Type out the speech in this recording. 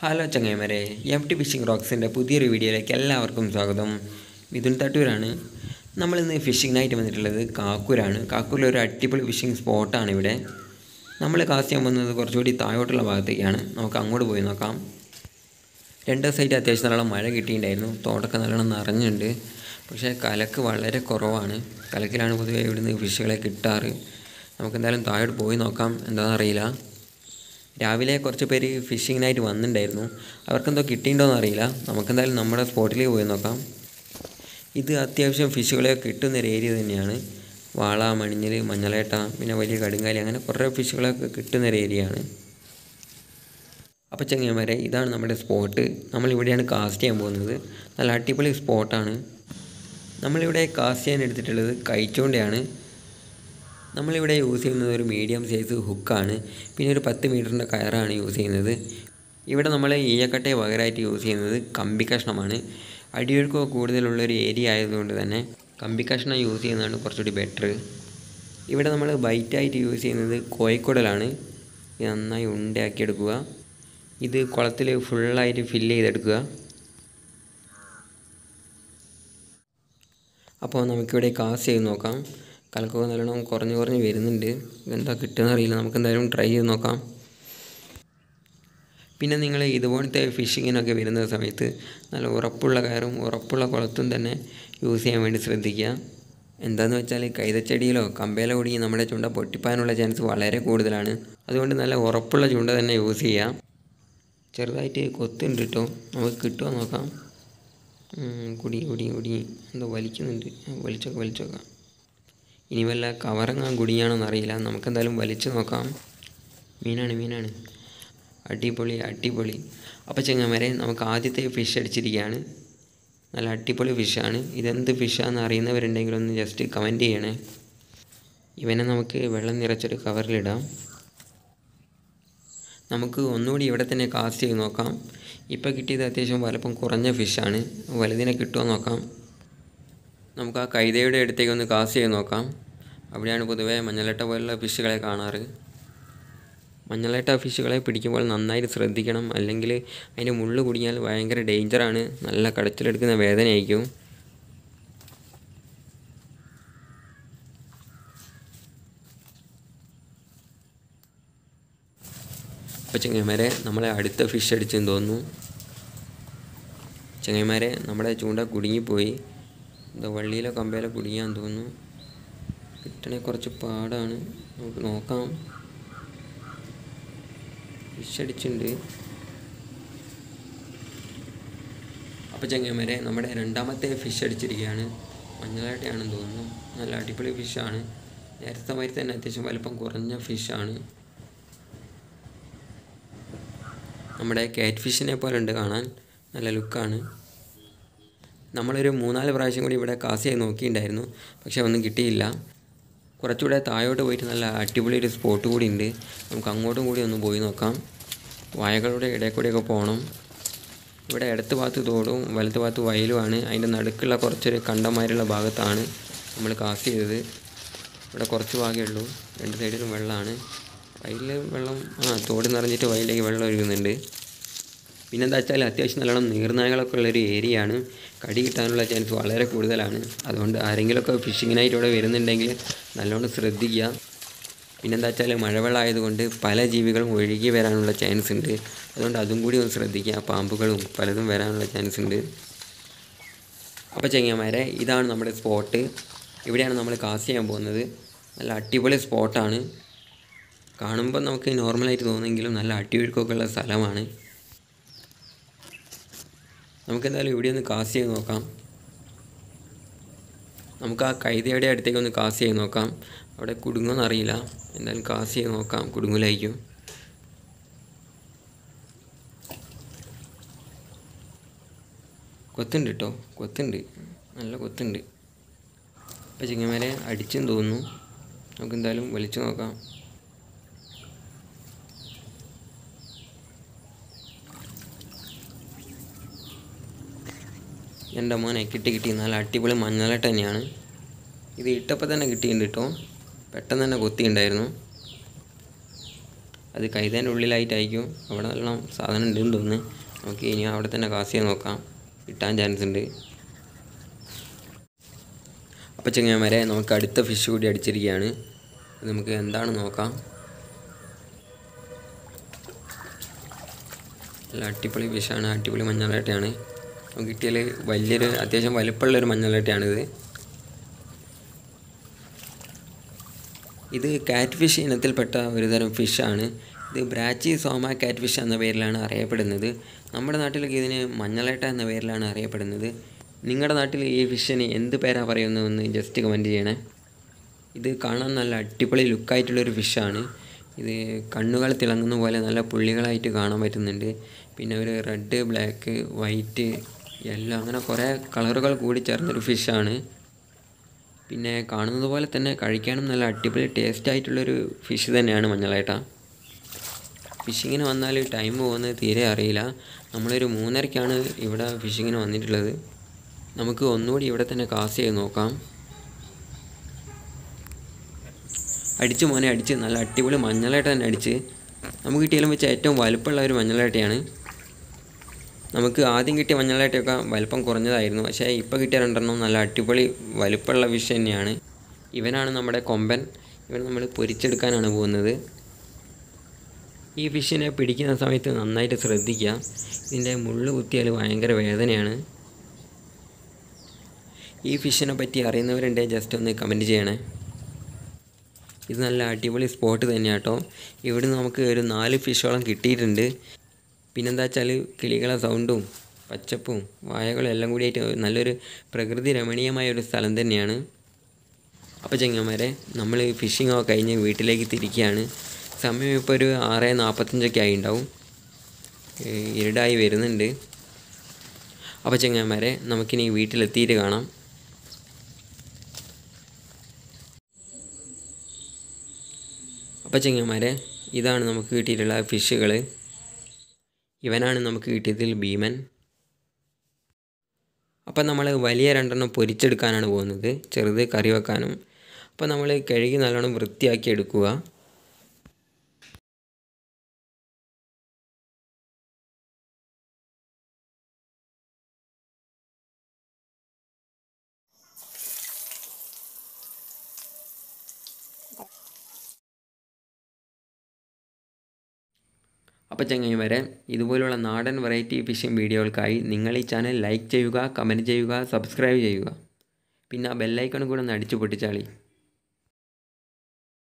hello ചങ്ങായിമാരെ M T phishing റോക്സിൻ്റെ പുതിയൊരു വീഡിയോയിലേക്ക് എല്ലാവർക്കും സ്വാഗതം മിഥുൻ തട്ടൂരാണ് നമ്മളിന്ന് ഫിഷിങ്ങിനായിട്ട് വന്നിട്ടുള്ളത് കാക്കൂരാണ് കാക്കൂരിൽ ഒരു അടിപൊളി ഫിഷിംഗ് സ്പോട്ടാണ് ഇവിടെ നമ്മൾ കാസ്റ്റ് ചെയ്യാൻ പോകുന്നത് കുറച്ചുകൂടി താഴോട്ടുള്ള ഭാഗത്തേക്കാണ് നമുക്ക് അങ്ങോട്ട് പോയി നോക്കാം രണ്ട് ദിവസമായിട്ട് അത്യാവശ്യം നല്ലോണം മഴ കിട്ടിയിട്ടുണ്ടായിരുന്നു തോട്ടൊക്കെ നല്ലോണം നിറഞ്ഞിട്ടുണ്ട് പക്ഷേ കലക്ക് വളരെ കുറവാണ് കലക്കിലാണ് പൊതുവേ ഇവിടുന്ന് ഫിഷുകളെ കിട്ടാറ് നമുക്ക് എന്തായാലും താഴോട്ട് പോയി നോക്കാം എന്താണെന്ന് അറിയില്ല രാവിലെ കുറച്ച് പേര് ഫിഷിങ്ങിനായിട്ട് വന്നിട്ടുണ്ടായിരുന്നു അവർക്കെന്തോ കിട്ടിയിട്ടുണ്ടോയെന്ന് അറിയില്ല നമുക്കെന്തായാലും നമ്മുടെ സ്പോട്ടിലേക്ക് പോയി നോക്കാം ഇത് അത്യാവശ്യം ഫിഷുകളെ കിട്ടുന്ന ഒരു ഏരിയ തന്നെയാണ് വാള മണിഞ്ഞൽ മഞ്ഞളേട്ട പിന്നെ വലിയ കടുങ്കാലി അങ്ങനെ കുറേ ഫിഷുകളൊക്കെ കിട്ടുന്ന ഒരു ഏരിയയാണ് അപ്പോൾ ചങ്ങന്മാരെ ഇതാണ് നമ്മുടെ സ്പോട്ട് നമ്മളിവിടെയാണ് കാസ്റ്റ് ചെയ്യാൻ പോകുന്നത് നല്ല അടിപൊളി സ്പോട്ടാണ് നമ്മളിവിടെ കാസ്റ്റ് ചെയ്യാൻ എടുത്തിട്ടുള്ളത് കൈച്ചോണ്ടയാണ് നമ്മളിവിടെ യൂസ് ചെയ്യുന്നത് ഒരു മീഡിയം സൈസ് ഹുക്കാണ് പിന്നെ ഒരു പത്ത് മീറ്ററിൻ്റെ കയറാണ് യൂസ് ചെയ്യുന്നത് ഇവിടെ നമ്മൾ ഈയക്കട്ടയെ പകരമായിട്ട് യൂസ് ചെയ്യുന്നത് കമ്പി കഷ്ണമാണ് അടിയൊഴുക്കോ കൂടുതലുള്ളൊരു ഏരിയ ആയതുകൊണ്ട് തന്നെ കമ്പി കഷ്ണം യൂസ് ചെയ്യുന്നതാണ് കുറച്ചുകൂടി ബെറ്റർ ഇവിടെ നമ്മൾ ബൈറ്റായിട്ട് യൂസ് ചെയ്യുന്നത് കോഴിക്കുടലാണ് ഇത് നന്നായി ഉണ്ടയാക്കിയെടുക്കുക ഇത് കുളത്തിൽ ഫുള്ളായിട്ട് ഫില്ല് ചെയ്തെടുക്കുക അപ്പോൾ നമുക്കിവിടെ കാസ്റ്റ് ചെയ്ത് നോക്കാം കലക്കൊക്കെ നല്ലോണം കുറഞ്ഞ് കുറഞ്ഞ് വരുന്നുണ്ട് എന്താ കിട്ടുമെന്ന് അറിയില്ല നമുക്ക് എന്തായാലും ട്രൈ ചെയ്ത് നോക്കാം പിന്നെ നിങ്ങൾ ഇതുപോലത്തെ ഫിഷിങ്ങിനൊക്കെ വരുന്ന സമയത്ത് നല്ല ഉറപ്പുള്ള കയറും ഉറപ്പുള്ള കുളത്തും തന്നെ യൂസ് ചെയ്യാൻ വേണ്ടി ശ്രദ്ധിക്കുക എന്താണെന്ന് വെച്ചാൽ കൈതച്ചെടിയിലോ കമ്പയിലോ കുടുങ്ങി നമ്മുടെ ചുണ്ട പൊട്ടിപ്പാനുള്ള ചാൻസ് വളരെ കൂടുതലാണ് അതുകൊണ്ട് നല്ല ഉറപ്പുള്ള ചുണ്ട തന്നെ യൂസ് ചെയ്യാം ചെറുതായിട്ട് കൊത്തുണ്ട് കേട്ടോ നമുക്ക് കിട്ടുമോ നോക്കാം കുടി കുടി കുടി എന്തോ വലിക്കുന്നുണ്ട് വലിച്ചൊക്കെ വലിച്ചോക്കാം ഇനി വല്ല കവറങ്ങാൻ കുടിയാണോന്ന് അറിയില്ല നമുക്കെന്തായാലും വലിച്ചു നോക്കാം മീനാണ് മീനാണ് അടിപൊളി അടിപൊളി അപ്പോൾ ചെങ്ങന്മാരെ നമുക്ക് ആദ്യത്തെ ഫിഷ് അടിച്ചിരിക്കുകയാണ് നല്ല അടിപൊളി ഫിഷാണ് ഇതെന്ത് ഫിഷാണെന്ന് അറിയുന്നവരുണ്ടെങ്കിൽ ഒന്ന് ജസ്റ്റ് കമൻറ്റ് ചെയ്യണേ ഇവനെ നമുക്ക് വെള്ളം നിറച്ചൊരു കവറിലിടാം നമുക്ക് ഒന്നുകൂടി ഇവിടെ തന്നെ കാസ്റ്റ് ചെയ്ത് നോക്കാം ഇപ്പോൾ കിട്ടിയത് അത്യാവശ്യം വലപ്പം കുറഞ്ഞ ഫിഷാണ് വലുതിനെ കിട്ടുമോ നോക്കാം നമുക്ക് ആ കൈതയുടെ അടുത്തേക്ക് ഒന്ന് കാസ്റ്റ് ചെയ്ത് നോക്കാം അവിടെയാണ് പൊതുവേ മഞ്ഞളട്ട പോലുള്ള ഫിഷുകളെ കാണാറ് മഞ്ഞളട്ട ഫിഷുകളെ പിടിക്കുമ്പോൾ നന്നായിട്ട് ശ്രദ്ധിക്കണം അല്ലെങ്കിൽ അതിൻ്റെ മുള്ളു കുടിഞ്ഞാൽ ഭയങ്കര ഡേഞ്ചറാണ് നല്ല കടച്ചിലെടുക്കുന്ന വേദനയായിരിക്കും അപ്പോൾ ചെങ്ങന്മാരെ നമ്മളെ അടുത്ത ഫിഷ് അടിച്ചെന്ന് തോന്നുന്നു ചെങ്ങന്മാരെ നമ്മുടെ ചൂണ്ട കുടുങ്ങിപ്പോയി എന്താ വള്ളിയിലോ കമ്പയിലോ കുടുങ്ങിയാന്ന് തോന്നുന്നു കിട്ടണേ കുറച്ച് പാടാണ് നമുക്ക് നോക്കാം ഫിഷ് അടിച്ചിട്ടുണ്ട് അപ്പോൾ ചെങ്ങന്മാരെ നമ്മുടെ രണ്ടാമത്തെ ഫിഷ് അടിച്ചിരിക്കുകയാണ് മഞ്ഞളാട്ടയാണെന്ന് തോന്നുന്നു നല്ല അടിപൊളി ഫിഷാണ് നേരത്തെ മാതിരി തന്നെ അത്യാവശ്യം വലിപ്പം കുറഞ്ഞ ഫിഷാണ് നമ്മുടെ കാറ്റ് ഫിഷിനെ പോലെ ഉണ്ട് കാണാൻ നല്ല ലുക്കാണ് നമ്മളൊരു മൂന്നാല് പ്രാവശ്യം കൂടി ഇവിടെ കാസ് ചെയ്ത് നോക്കിയിട്ടുണ്ടായിരുന്നു പക്ഷേ ഒന്നും കിട്ടിയില്ല കുറച്ചുകൂടെ താഴോട്ട് പോയിട്ട് നല്ല അടിപൊളി ഒരു സ്പോട്ട് കൂടി ഉണ്ട് നമുക്ക് അങ്ങോട്ടും കൂടി ഒന്ന് പോയി നോക്കാം വായകളുടെ ഇടയിൽ കൂടിയൊക്കെ പോകണം ഇവിടെ ഇടത്ത് ഭാഗത്ത് തോടും വലത്ത് ഭാഗത്ത് വയലുമാണ് അതിൻ്റെ നടുക്കുള്ള കുറച്ചൊരു കണ്ടമാരുള്ള ഭാഗത്താണ് നമ്മൾ കാസ് ചെയ്തത് ഇവിടെ കുറച്ച് ഭാഗമേ ഉള്ളൂ രണ്ട് സൈഡിലും വെള്ളമാണ് വയലിൽ വെള്ളം ആ തോട് നിറഞ്ഞിട്ട് വയലിലേക്ക് വെള്ളം ഒഴുകുന്നുണ്ട് പിന്നെന്താ വെച്ചാൽ അത്യാവശ്യം നല്ലോണം നീർനായകളൊക്കെ ഉള്ളൊരു ഏരിയ ആണ് കടി കിട്ടാനുള്ള ചാൻസ് വളരെ കൂടുതലാണ് അതുകൊണ്ട് ആരെങ്കിലുമൊക്കെ ഫിഷിങ്ങിനായിട്ട് ഇവിടെ വരുന്നുണ്ടെങ്കിൽ നല്ലോണം ശ്രദ്ധിക്കുക പിന്നെന്താ വെച്ചാൽ മഴവെള്ളം ആയതുകൊണ്ട് പല ജീവികളും ഒഴുകി വരാനുള്ള ചാൻസ് ഉണ്ട് അതുകൊണ്ട് അതും കൂടി ഒന്ന് ശ്രദ്ധിക്കുക പാമ്പുകളും പലതും വരാനുള്ള ചാൻസ് ഉണ്ട് അപ്പോൾ ചെങ്ങന്മാരെ ഇതാണ് നമ്മുടെ സ്പോട്ട് ഇവിടെയാണ് നമ്മൾ കാസ്റ്റ് ചെയ്യാൻ പോകുന്നത് നല്ല അടിപൊളി സ്പോട്ടാണ് കാണുമ്പോൾ നമുക്ക് നോർമലായിട്ട് തോന്നുമെങ്കിലും നല്ല അടിയൊഴുക്കൊക്കെ ഉള്ള സ്ഥലമാണ് നമുക്കെന്തായാലും ഇവിടെ ഒന്ന് കാസ്റ്റ് ചെയ്ത് നോക്കാം നമുക്ക് ആ കൈതയുടെ അടുത്തേക്ക് ഒന്ന് കാസ്റ്റ് ചെയ്ത് നോക്കാം അവിടെ കുടുങ്ങുമെന്ന് അറിയില്ല എന്തായാലും കാസ്റ്റ് ചെയ്ത് നോക്കാം കുടുങ്ങലായിരിക്കും കൊത്തുണ്ട് കേട്ടോ കൊത്തുണ്ട് നല്ല കൊത്തുണ്ട് അപ്പോൾ ചിങ്ങമേലെ അടിച്ചും തോന്നുന്നു നമുക്ക് എന്തായാലും വലിച്ചു നോക്കാം എൻ്റെ മോനെ കിട്ടി കിട്ടി നല്ല അടിപൊളി മഞ്ഞളട്ട് തന്നെയാണ് ഇത് ഇട്ടപ്പോൾ തന്നെ കിട്ടിയിട്ടുണ്ട് കേട്ടോ പെട്ടെന്ന് തന്നെ കൊത്തിയുണ്ടായിരുന്നു അത് കൈതേൻ്റെ ഉള്ളിലായിട്ടായിരിക്കും അവിടെ നല്ല സാധനം ഉണ്ടെന്ന് തോന്നുന്നു നമുക്ക് ഇനി അവിടെ തന്നെ കാസ് ചെയ്യാൻ നോക്കാം കിട്ടാൻ ചാൻസ് ഉണ്ട് അപ്പോൾ ചെങ്ങന്മാരെ നമുക്ക് അടുത്ത ഫിഷ് കൂടി അടിച്ചിരിക്കുകയാണ് അത് നമുക്ക് എന്താണ് നോക്കാം നല്ല അടിപൊളി ഫിഷാണ് അടിപൊളി മഞ്ഞളാട്ടയാണ് നമുക്ക് കിട്ടിയാൽ വലിയൊരു അത്യാവശ്യം വലിപ്പമുള്ളൊരു മഞ്ഞളാട്ടയാണിത് ഇത് കാറ്റ് ഫിഷ് ഇനത്തിൽപ്പെട്ട ഒരു തരം ഫിഷാണ് ഇത് ബ്രാച്ചി സോമ കാറ്റ് ഫിഷ് എന്ന പേരിലാണ് അറിയപ്പെടുന്നത് നമ്മുടെ നാട്ടിലൊക്കെ ഇതിന് മഞ്ഞളേട്ട എന്ന പേരിലാണ് അറിയപ്പെടുന്നത് നിങ്ങളുടെ നാട്ടിൽ ഈ ഫിഷിന് എന്ത് പേരാ പറയുന്നതെന്ന് ജസ്റ്റ് കമൻറ്റ് ചെയ്യണേ ഇത് കാണാൻ നല്ല അടിപൊളി ലുക്കായിട്ടുള്ളൊരു ഫിഷാണ് ഇത് കണ്ണുകൾ തിളങ്ങുന്ന പോലെ നല്ല പുള്ളികളായിട്ട് കാണാൻ പറ്റുന്നുണ്ട് പിന്നെ ഒരു റെഡ് ബ്ലാക്ക് വൈറ്റ് യെല്ലോ അങ്ങനെ കുറേ കളറുകൾ കൂടി ചേർന്നൊരു ഫിഷാണ് പിന്നെ കാണുന്നത് പോലെ തന്നെ കഴിക്കാനും നല്ല അടിപൊളി ടേസ്റ്റ് ആയിട്ടുള്ളൊരു ഫിഷ് തന്നെയാണ് മഞ്ഞളേട്ട ഫിഷിങ്ങിന് വന്നാൽ ടൈം പോകുന്നത് തീരെ അറിയില്ല നമ്മളൊരു മൂന്നരയ്ക്കാണ് ഇവിടെ ഫിഷിങ്ങിന് വന്നിട്ടുള്ളത് നമുക്ക് ഒന്നുകൂടി ഇവിടെ തന്നെ കാസ് ചെയ്ത് നോക്കാം അടിച്ച് മോനെ അടിച്ച് നല്ല അടിപൊളി മഞ്ഞളായിട്ട് തന്നെ അടിച്ച് നമുക്ക് കിട്ടിയാലും വെച്ച് ഏറ്റവും വലുപ്പമുള്ള ഒരു മഞ്ഞളാട്ടയാണ് നമുക്ക് ആദ്യം കിട്ടിയ മഞ്ഞളായിട്ടൊക്കെ വലിപ്പം കുറഞ്ഞതായിരുന്നു പക്ഷേ ഇപ്പോൾ കിട്ടിയ രണ്ടെണ്ണം നല്ല അടിപൊളി വലിപ്പമുള്ള ഫിഷ് തന്നെയാണ് ഇവനാണ് നമ്മുടെ കൊമ്പൻ ഇവൻ നമ്മൾ പൊരിച്ചെടുക്കാനാണ് പോകുന്നത് ഈ ഫിഷിനെ പിടിക്കുന്ന സമയത്ത് നന്നായിട്ട് ശ്രദ്ധിക്കുക ഇതിൻ്റെ മുള്ള് കുത്തിയാൽ ഭയങ്കര വേദനയാണ് ഈ ഫിഷിനെ പറ്റി അറിയുന്നവരുണ്ടെങ്കിൽ ജസ്റ്റ് ഒന്ന് കമൻറ്റ് ചെയ്യണേ ഇത് നല്ല അടിപൊളി സ്പോട്ട് തന്നെയാണ് കേട്ടോ ഇവിടുന്ന് നമുക്ക് ഒരു നാല് ഫിഷോളം കിട്ടിയിട്ടുണ്ട് പിന്നെന്താ വെച്ചാൽ കിളികളെ സൗണ്ടും പച്ചപ്പും വായകളും എല്ലാം കൂടിയായിട്ട് നല്ലൊരു പ്രകൃതി രമണീയമായ ഒരു സ്ഥലം തന്നെയാണ് അപ്പോൾ ചെങ്ങന്മാരെ നമ്മൾ ഫിഷിംഗ് ഒക്കെ കഴിഞ്ഞ് വീട്ടിലേക്ക് തിരിക്കുകയാണ് സമയം ഇപ്പോൾ ഒരു ആറ് നാൽപ്പത്തഞ്ചൊക്കെ ആയി ഉണ്ടാവും ഏഹ് ഇരുടായി വരുന്നുണ്ട് അപ്പോൾ ചെങ്ങന്മാരെ നമുക്കിനി വീട്ടിലെത്തിയിട്ട് കാണാം അപ്പോൾ ചെങ്ങന്മാരെ ഇതാണ് നമുക്ക് കിട്ടിയിട്ടുള്ള ഫിഷുകൾ ഇവനാണ് നമുക്ക് കിട്ടിയതിൽ ഭീമൻ അപ്പം നമ്മൾ വലിയ രണ്ടെണ്ണം പൊരിച്ചെടുക്കാനാണ് പോകുന്നത് ചെറുത് കറി വെക്കാനും അപ്പോൾ നമ്മൾ കഴുകി നല്ലോണം വൃത്തിയാക്കി എടുക്കുക അപ്പോൾ ചങ്ങായിമാരെ ഇതുപോലുള്ള നാടൻ വെറൈറ്റി ഫിഷിംഗ് വീഡിയോകൾക്കായി നിങ്ങൾ ഈ ചാനൽ ലൈക്ക് ചെയ്യുക കമൻറ്റ് ചെയ്യുക സബ്സ്ക്രൈബ് ചെയ്യുക പിന്നെ ആ ബെല്ലൈക്കൺ കൂടെ ഒന്ന് അടിച്ചു പൊട്ടിച്ചാളി